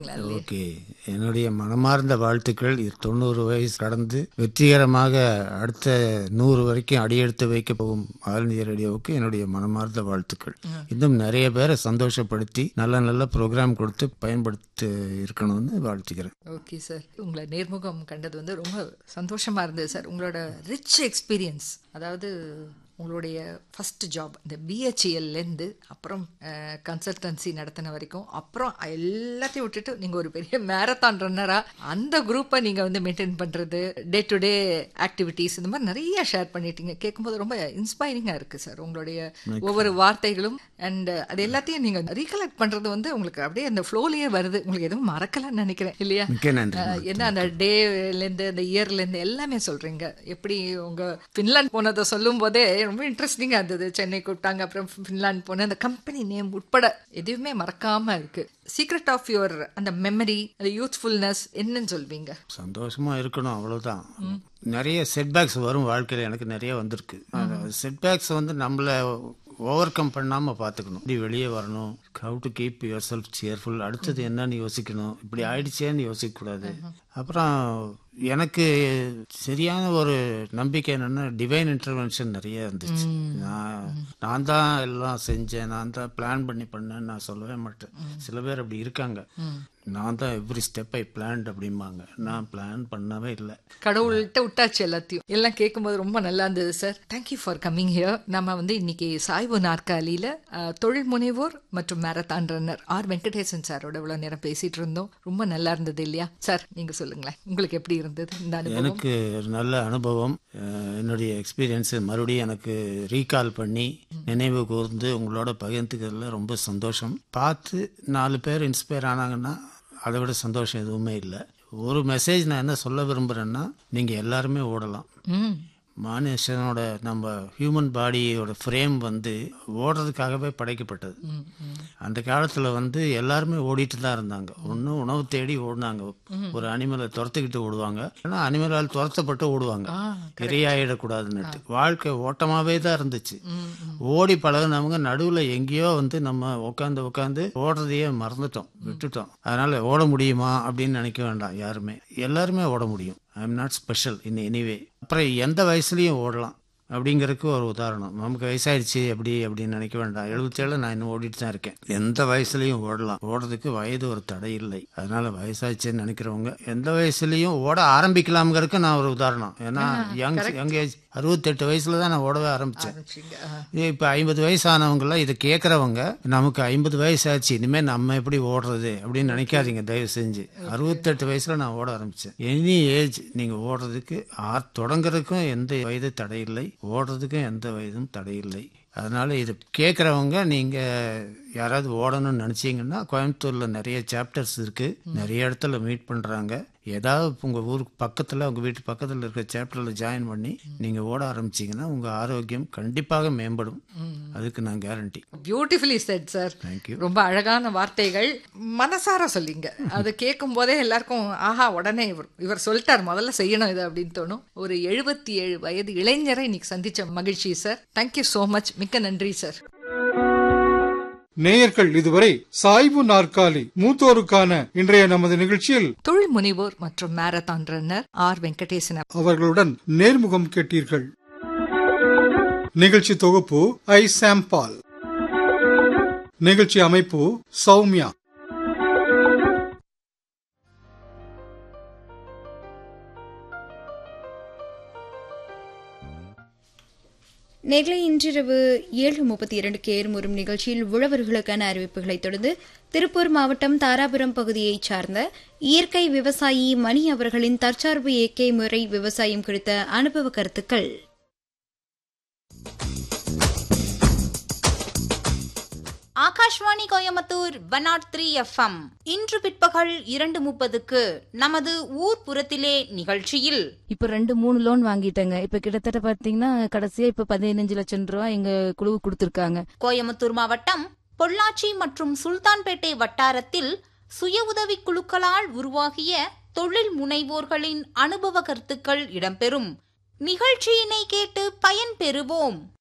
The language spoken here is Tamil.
ஓகே என்னுடைய மனமார்ந்த வாழ்த்துக்கள் இது தொண்ணூறு வயசு கடந்து வெற்றிகரமாக அடுத்த நூறு வரைக்கும் அடியெடுத்து வைக்க போகும் ஆல் இந்தியா ரேடியோவுக்கு என்னுடைய மனமார்ந்த வாழ்த்துக்கள் இன்னும் நிறைய பேரை சந்தோஷப்படுத்தி நல்ல நல்ல ப்ரோக்ராம் கொடுத்து பயன்படுத்தி இருக்கணும்னு வாழ்த்துக்கிறேன் ஓகே சார் உங்களை நேர்முகம் கண்டது வந்து ரொம்ப சந்தோஷமா இருந்தது சார் உங்களோட ரிச் எக்ஸ்பீரியன்ஸ் அதாவது உங்களுடைய ஃபர்ஸ்ட் ஜாப் இந்த பிஹெச்இஎல்லேருந்து அப்புறம் கன்சல்டன்சி நடத்தின வரைக்கும் அப்புறம் எல்லாத்தையும் விட்டுட்டு நீங்கள் ஒரு பெரிய மேரத்தான் ரன்னராக அந்த குரூப்பை நீங்கள் வந்து மெயின்டைன் பண்ணுறது டே டு டே ஆக்டிவிட்டீஸ் இந்த மாதிரி நிறைய ஷேர் பண்ணிட்டீங்க கேட்கும்போது ரொம்ப இன்ஸ்பைரிங்காக இருக்குது சார் உங்களுடைய ஒவ்வொரு வார்த்தைகளும் அண்ட் அது எல்லாத்தையும் நீங்கள் ரீகலெக்ட் பண்ணுறது வந்து உங்களுக்கு அப்படியே அந்த ஃப்ளோலேயே வருது உங்களுக்கு எதுவும் மறக்கலன்னு நினைக்கிறேன் இல்லையா மிக்க நன்றி அஹ் என்ன அந்த டேலேருந்து அந்த இயர்லேருந்து எல்லாமே சொல்கிறீங்க எப்படி உங்கள் ஃபின்லாண்ட் போனதை சொல்லும் போதே ரொம்ப இன்ட்ரெஸ்டிங்காக இருந்தது சென்னை கூப்பிட்டாங்க அப்புறம் ஃபின்லாண்ட் போனேன் அந்த கம்பெனி நேம் உட்பட எதுவுமே மறக்காமல் இருக்கு சீக்ரெட் ஆஃப் யுவர் அந்த மெமரி அந்த யூத்ஃபுல்னஸ் என்னன்னு சொல்வீங்க சந்தோஷமா இருக்கணும் அவ்வளவுதான் நிறைய செட்பேக்ஸ் வரும் வாழ்க்கையில் எனக்கு நிறைய வந்திருக்கு செட்பேக்ஸ் வந்து நம்மளை ஓவர் கம் பண்ணாம பார்த்துக்கணும் இப்படி வெளியே வரணும் how to keep yourself cheerful அடுத்தது என்னன்னு யோசிக்கணும் இப்படி ஆயிடுச்சேன்னு யோசிக்க கூடாது அப்புறம் எனக்கு சரியான ஒரு நம்பிக்கை என்னன்னா டிவைன் இன்டர்வென்ஷன் நிறைய இருந்துச்சு நான் நான் தான் எல்லாம் செஞ்சேன் நான் தான் பிளான் பண்ணி பண்ணேன்னு நான் சொல்லவே மாட்டேன் சில பேர் அப்படி இருக்காங்க நான் தான் எவ்ரி ஸ்டெப் ஐ பிளான் அப்படிம்பாங்க நான் பிளான் பண்ணவே இல்லை கடவுள்கிட்ட விட்டாச்சு எல்லாத்தையும் எல்லாம் கேட்கும்போது ரொம்ப நல்லா இருந்தது sir thank you for coming here நம்ம வந்து இன்னைக்கு சாய்வு நாற்காலியில அஹ், தொழில் முனைவோர் மற்றும் மேரத்தான் ரன்னர் ஆர் வெங்கடேசன் சாரோட இவ்வளவு நேரம் பேசிட்டு இருந்தோம் ரொம்ப நல்லா இருந்தது இல்லையா சார் நீங்க சொல்லுங்களேன் உங்களுக்கு எப்படி இருந்தது இந்த அனுபவம் எனக்கு ஒரு நல்ல அனுபவம் அஹ், என்னுடைய எக்ஸ்பீரியன்ஸு மறுபடியும் எனக்கு ரீகால் பண்ணி நினைவு கூர்ந்து உங்களோட பகிர்ந்துக்கிறதுல ரொம்ப சந்தோஷம் பார்த்து நாலு பேர் இன்ஸ்பயர் ஆனாங்கன்னா அதை விட சந்தோஷம் எதுவுமே இல்லை ஒரு மெசேஜ் நான் என்ன சொல்ல விரும்புகிறேன்னா நீங்கள் எல்லாருமே ஓடலாம் ம் மனுஷனோட நம்ம ஹியூமன் பாடியோட ஃப்ரேம் வந்து ஓடுறதுக்காகவே படைக்கப்பட்டது அந்த காலத்தில் வந்து எல்லாருமே ஓடிட்டு தான் இருந்தாங்க ஒன்று உணவு தேடி ஓடினாங்க ஒரு அனிமலை துரத்துக்கிட்டு ஓடுவாங்க ஏன்னா அனிமலால் துரத்தப்பட்டு ஓடுவாங்க இரையாயிடக்கூடாதுன்னுட்டு வாழ்க்கை ஓட்டமாகவே தான் இருந்துச்சு ஓடி பழகுனவங்க நடுவில் எங்கேயோ வந்து நம்ம உட்காந்து உட்காந்து ஓடுறதையே மறந்துட்டோம் விட்டுட்டோம் அதனால ஓட முடியுமா அப்படின்னு நினைக்க வேண்டாம் யாருமே எல்லாருமே ஓட முடியும் I am not special in anyway அப்புறம் எந்த வயசுலயும் ஓடலாம் அப்படிங்கறதுக்கு ஒரு உதாரணம் நமக்கு வயசாயிடுச்சு அப்படி அப்படின்னு நினைக்க வேண்டாம் எழுபத்தேழு நான் இன்னும் ஓடிட்டு தான் இருக்கேன் எந்த வயசுலயும் ஓடலாம் ஓடுறதுக்கு வயது ஒரு தடை இல்லை அதனால வயசாயிடுச்சுன்னு நினைக்கிறவங்க எந்த வயசுலயும் ஓட ஆரம்பிக்கலாம்ங்கிறதுக்கு நான் ஒரு உதாரணம் ஏன்னா யங் யங் ஏஜ் அறுபத்தெட்டு வயசுல தான் நான் ஓடவே ஆரம்பிச்சேன் ஆரம்பிச்சிங்க. ஆ. இப்போ ஐம்பது வயசானவங்களாம் இதை கேட்குறவங்க நமக்கு ஐம்பது வயசு ஆச்சு இனிமேல் நம்ம எப்படி ஓடுறது அப்படின்னு நினைக்காதீங்க தயவு செஞ்சு அறுபத்தெட்டு வயசுல நான் ஓட ஆரம்பிச்சேன் எனி ஏஜ் நீங்க ஓடுறதுக்கு ஆ தொடங்குறதுக்கும் எந்த வயது தடையில்லை ஓடுறதுக்கும் எந்த வயதும் தடையில்லை அதனால இது கேட்குறவங்க நீங்க யாராவது ஓடணும்னு நினைச்சீங்கன்னா கோயம்புத்தூர்ல நிறைய சாப்டர்ஸ் இருக்கு நிறைய இடத்துல மீட் பண்றாங்க ஏதாவது உங்க ஊருக்கு பக்கத்துல உங்க வீட்டு பக்கத்துல இருக்கிற சாப்டர்ல ஜாயின் பண்ணி நீங்க ஓட ஆரம்பிச்சீங்கன்னா உங்க ஆரோக்கியம் கண்டிப்பாக மேம்படும் அதுக்கு நான் guarantee beautifully said sir thank you ரொம்ப அழகான வார்த்தைகள் மனசார சொல்லிங்க அது கேட்கும் போதே எல்லாருக்கும் ஆஹா உடனே இவர் இவர் சொல்லிட்டார் முதல்ல செய்யணும் இது அப்படின்னு தோணும் ஒரு எழுபத்தி ஏழு வயது இளைஞரை இன்னைக்கு சந்திச்ச மகிழ்ச்சி சார் தேங்க்யூ so மச் மிக்க நன்றி சார் நேயர்கள் இதுவரை சாய்வு நாற்காலி மூத்தோருக்கான இன்றைய நமது நிகழ்ச்சியில் தொழில் முனைவோர் மற்றும் மேரத்தான் ரன்னர் ஆர் வெங்கடேசன் அவர்களுடன் நேர்முகம் கேட்டீர்கள் நிகழ்ச்சி தொகுப்பு ஐ சாம்பால் நிகழ்ச்சி அமைப்பு சௌமியா நேர்களை இன்றிரவு ஏழு முப்பத்தி இரண்டுக்கு ஏறுமுறும் நிகழ்ச்சியில் உழவர்களுக்கான அறிவிப்புகளைத் தொடர்ந்து திருப்பூர் மாவட்டம் தாராபுரம் பகுதியைச் சார்ந்த இயற்கை விவசாயி மணி அவர்களின் தற்சார்பு இயற்கை முறை விவசாயம் குறித்த அனுபவ கருத்துக்கள் Akashvani Coimbatore one nought three F M இன்று பிற்பகல் இரண்டு முப்பதுக்கு நமது ஊர் புறத்திலே நிகழ்ச்சியில் இப்ப ரெண்டு மூணு லோன் வாங்கிட்டேங்க இப்ப கிட்டத்தட்ட பாத்தீங்கன்னா கடைசியா இப்ப பதினஞ்சு லட்சம் ரூபாய் எங்க குழுவு கொடுத்திருக்காங்க கோயம்புத்தூர் மாவட்டம் பொள்ளாச்சி மற்றும் சுல்தான்பேட்டை வட்டாரத்தில் சுய உதவி குழுக்களால் உருவாகிய தொழில் முனைவோர்களின் அனுபவ கருத்துக்கள் இடம்பெறும் நிகழ்ச்சியினை கேட்டு பயன்பெறுவோம்